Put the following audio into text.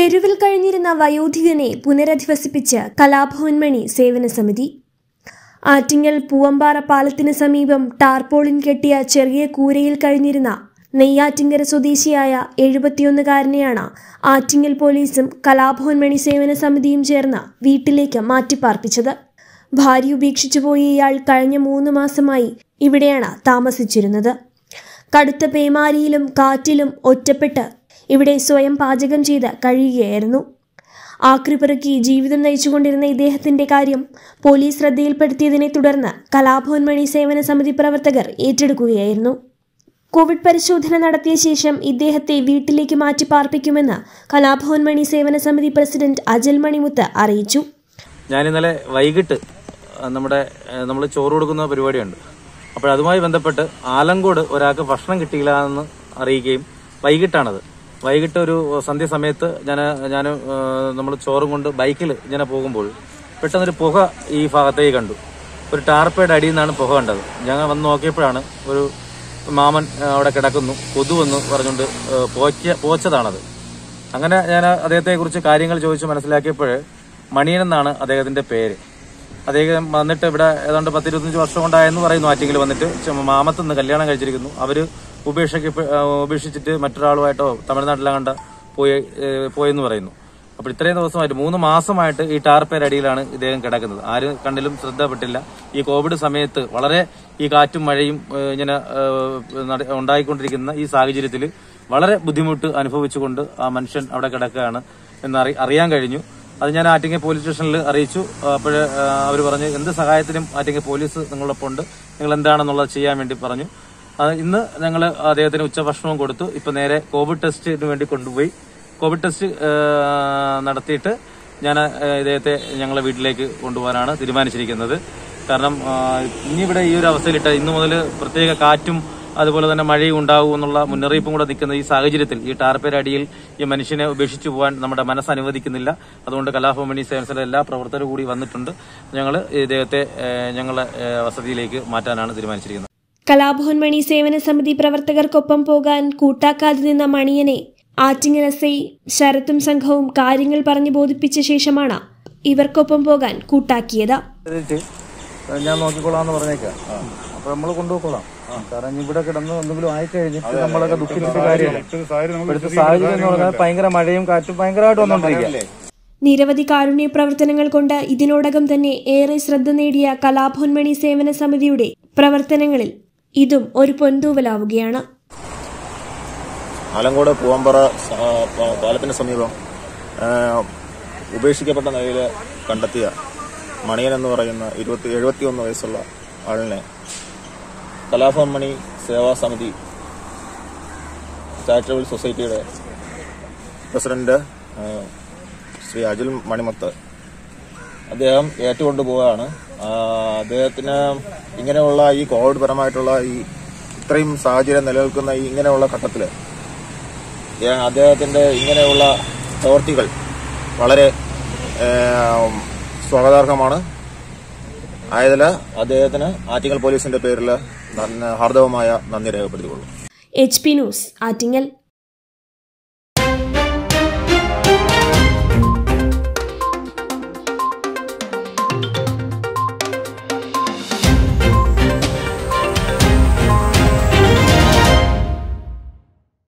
തെരുവിൽ കഴിഞ്ഞിരുന്ന വയോധികനെ പുനരധിവസിപ്പിച്ച് കലാഭവൻ മണി സേവന സമിതി ആറ്റിങ്ങൽ പൂവമ്പാറ പാലത്തിന് സമീപം ടാർപോളിൻ കെട്ടിയ ചെറിയ കൂരയിൽ കഴിഞ്ഞിരുന്ന നെയ്യാറ്റിങ്കര സ്വദേശിയായ എഴുപത്തിയൊന്നുകാരനെയാണ് ആറ്റിങ്ങൽ പോലീസും കലാഭവൻ മണി സേവന സമിതിയും ചേർന്ന് വീട്ടിലേക്ക് മാറ്റിപ്പാർപ്പിച്ചത് ഭാര്യ ഉപേക്ഷിച്ചു പോയ ഇയാൾ കഴിഞ്ഞ മൂന്ന് മാസമായി ഇവിടെയാണ് താമസിച്ചിരുന്നത് കടുത്ത പേമാരിയിലും കാറ്റിലും ഒറ്റപ്പെട്ട് ഇവിടെ സ്വയം പാചകം ചെയ്ത് കഴിയുകയായിരുന്നു ആക്രിപ്പെറുക്കി ജീവിതം നയിച്ചുകൊണ്ടിരുന്ന ഇദ്ദേഹത്തിന്റെ കാര്യം പോലീസ് ശ്രദ്ധയിൽപ്പെടുത്തിയതിനെ തുടർന്ന് കലാഭവൻ മണി സേവന സമിതി പ്രവർത്തകർ ഏറ്റെടുക്കുകയായിരുന്നു കോവിഡ് പരിശോധന നടത്തിയ ശേഷം ഇദ്ദേഹത്തെ വീട്ടിലേക്ക് മാറ്റി പാർപ്പിക്കുമെന്ന് കലാഭവൻ മണി സേവന സമിതി പ്രസിഡന്റ് അജൽ മണിമുത്ത് അറിയിച്ചു ഞാൻ ഇന്നലെ വൈകിട്ട് ആ, നമ്മുടെ നമ്മൾ ചോറ് കൊടുക്കുന്ന പരിപാടിയുണ്ട് അപ്പോൾ അതുമായി ബന്ധപ്പെട്ട് ആലങ്കോട് ഒരാൾക്ക് ഭക്ഷണം കിട്ടിയില്ല എന്ന് അറിയിക്കുകയും വൈകിട്ടാണത് വൈകിട്ട് ഒരു സന്ധ്യ സമയത്ത് ഞാൻ ഞാൻ നമ്മൾ ചോറും കൊണ്ട് ബൈക്കിൽ ഇങ്ങനെ പോകുമ്പോൾ പെട്ടെന്നൊരു പുക ഈ ഭാഗത്തേക്ക് കണ്ടു ഒരു ടാർപ്പയുടെ അടിയിൽ നിന്നാണ് പുക കണ്ടത് ഞങ്ങൾ വന്ന് നോക്കിയപ്പോഴാണ് ഒരു മാമൻ ആ, അവിടെ കിടക്കുന്നു കൊതുവെന്ന് പറഞ്ഞുകൊണ്ട് ആ, പോച്ച പോച്ചതാണത് അങ്ങനെ ഞാൻ അദ്ദേഹത്തെ കുറിച്ച് കാര്യങ്ങൾ ചോദിച്ച് മനസ്സിലാക്കിയപ്പോൾ മണിയൻ എന്നാണ് അദ്ദേഹത്തിന്റെ പേര് അദ്ദേഹം വന്നിട്ട് ഇവിടെ ഏതാണ്ട് പത്തിരുപത്തഞ്ച് വർഷം കൊണ്ടായെന്ന് പറയുന്നു ആറ്റിങ്ങിൽ വന്നിട്ട് ചെ- മാമത്ത് നിന്ന് കല്യാണം കഴിച്ചിരിക്കുന്നു അവര് ഉപേക്ഷയ്ക്ക് ഉപേക്ഷിച്ചിട്ട് മറ്റൊരാളുമായിട്ടോ തമിഴ്നാട്ടിലാകണ്ട പോയി ഏഹ് പോയെന്ന് പറയുന്നു അപ്പോൾ ഇത്രയും ദിവസമായിട്ട് മൂന്ന് മാസമായിട്ട് ഈ ടാർപ്പേരടിയിലാണ് ഇദ്ദേഹം കിടക്കുന്നത് ആരും കണ്ടിലും ശ്രദ്ധപ്പെട്ടില്ല ഈ കോവിഡ് സമയത്ത് വളരെ ഈ കാറ്റും മഴയും ഏഹ് ഇങ്ങനെ ഏഹ് നട- ഉണ്ടായിക്കൊണ്ടിരിക്കുന്ന ഈ സാഹചര്യത്തിൽ വളരെ ബുദ്ധിമുട്ട് അനുഭവിച്ചുകൊണ്ട് ആ മനുഷ്യൻ അവിടെ കിടക്കുകയാണ് എന്ന് അറി- അറിയാൻ കഴിഞ്ഞു അത് ഞാൻ ആറ്റിങ്ങൽ പോലീസ് സ്റ്റേഷനിൽ അറിയിച്ചു അപ്പോൾ അവർ പറഞ്ഞു എന്ത് സഹായത്തിനും ആറ്റിങ്ങൽ പോലീസ് നിങ്ങളൊപ്പം ഉണ്ട് നിങ്ങൾ എന്താണെന്നുള്ളത് ചെയ്യാൻ വേണ്ടി പറഞ്ഞു അത് ഇന്ന് ഞങ്ങൾ അദ്ദേഹത്തിന് ഉച്ചഭക്ഷണവും കൊടുത്തു ഇപ്പൊ നേരെ കോവിഡ് ടെസ്റ്റിന് വേണ്ടി കൊണ്ടുപോയി കോവിഡ് ടെസ്റ്റ് ആ, നടത്തിയിട്ട് ഞാൻ ആ, ഇദ്ദേഹത്തെ ഞങ്ങളെ വീട്ടിലേക്ക് കൊണ്ടുപോകാനാണ് തീരുമാനിച്ചിരിക്കുന്നത് കാരണം ആ, ഇനി ഇവിടെ ഈ ഒരു അവസ്ഥയിലിട്ട് ഇന്നു മുതൽ പ്രത്യേക കാറ്റും അതുപോലെ തന്നെ മഴയും ഉണ്ടാവും എന്നുള്ള മുന്നറിയിപ്പും കൂടെ നിൽക്കുന്ന ഈ സാഹചര്യത്തിൽ ഈ ടാർപ്പേരടിയിൽ ഈ മനുഷ്യനെ ഉപേക്ഷിച്ചു പോകാൻ നമ്മുടെ മനസ്സ് അനുവദിക്കുന്നില്ല അതുകൊണ്ട് കലാഭവമണി സേവനത്തിലെ എല്ലാ പ്രവർത്തകരും കൂടി വന്നിട്ടുണ്ട് ഞങ്ങൾ ഇദ്ദേഹത്തെ ഏഹ്, ഞങ്ങളെ ഏഹ്, വസതിയിലേക്ക് മാറ്റാനാണ് തീരുമാനിച്ചിരിക്കുന്നത് കലാഭവൻ മണി സേവന സമിതി പ്രവർത്തകർക്കൊപ്പം പോകാൻ കൂട്ടാക്കാതെ നിന്ന മണിയനെ ആറ്റിങ്ങൽ എസ് ഐ ശരത്തും സംഘവും കാര്യങ്ങൾ പറഞ്ഞു ബോധിപ്പിച്ച ശേഷമാണ് ഇവർക്കൊപ്പം പോകാൻ കൂട്ടാക്കിയത് എന്നിട്ട് ഞാൻ നോക്കിക്കോളാം എന്ന് പറഞ്ഞേക്കാം അപ്പൊ നമ്മൾ കൊണ്ടുപോയിക്കോളാം കാരണം ഇവിടെ കിടന്ന് എന്തെങ്കിലും ആയി കഴിഞ്ഞിട്ട് നമ്മളൊക്കെ ദുഃഖിച്ചിട്ട് കാര്യമില്ല ഇവിടുത്തെ സാഹചര്യം എന്ന് പറഞ്ഞാൽ ഭയങ്കര മഴയും കാറ്റും ഭയങ്കരമായിട്ട് വന്നോണ്ടിരിക്കുക നിരവധി കാരുണ്യ പ്രവർത്തനങ്ങൾ കൊണ്ട് ഇതിനോടകം തന്നെ ഏറെ ശ്രദ്ധ നേടിയ കലാഭവൻ മണി സേവന സമിതിയുടെ പ്രവർത്തനങ്ങളിൽ ഇതും ഒരു പൊന്തൂവലാവുകയാണ് ആലങ്കോട് പൂവമ്പറ സ- പ- പാലത്തിന് സമീപം ആ, ഉപേക്ഷിക്കപ്പെട്ട നിലയിൽ കണ്ടെത്തിയ മണിയൻ എന്ന് പറയുന്ന ഇരുപത്തി എഴുപത്തിയൊന്ന് വയസ്സുള്ള ആളിനെ കലാഭവൻ മണി സേവാ സമിതി ചാരിറ്റബിൾ സൊസൈറ്റിയുടെ പ്രസിഡന്റ് ആ, ശ്രീ അജുൽ മണിമത്ത് അദ്ദേഹം ഏറ്റുകൊണ്ടുപോവുകയാണ് ആ, അദ്ദേഹത്തിന് ഇങ്ങനെയുള്ള ഈ കോവിഡ് പരമായിട്ടുള്ള ഈ ഇത്രയും സാഹചര്യം നിലനിൽക്കുന്ന ഈ ഇങ്ങനെയുള്ള ഘട്ടത്തിൽ അദ്ദേഹത്തിന്റെ ഇങ്ങനെയുള്ള പ്രവർത്തികൾ വളരെ ഏ, സ്വാഗതാർഹമാണ് ആയതിൽ അദ്ദേഹത്തിന് ആറ്റിങ്ങൽ പോലീസിന്റെ പേരിൽ നന്ന- ഹാർദവമായ നന്ദി രേഖപ്പെടുത്തിക്കൊള്ളും എച്ച് പി ന്യൂസ് ആറ്റിങ്ങൽ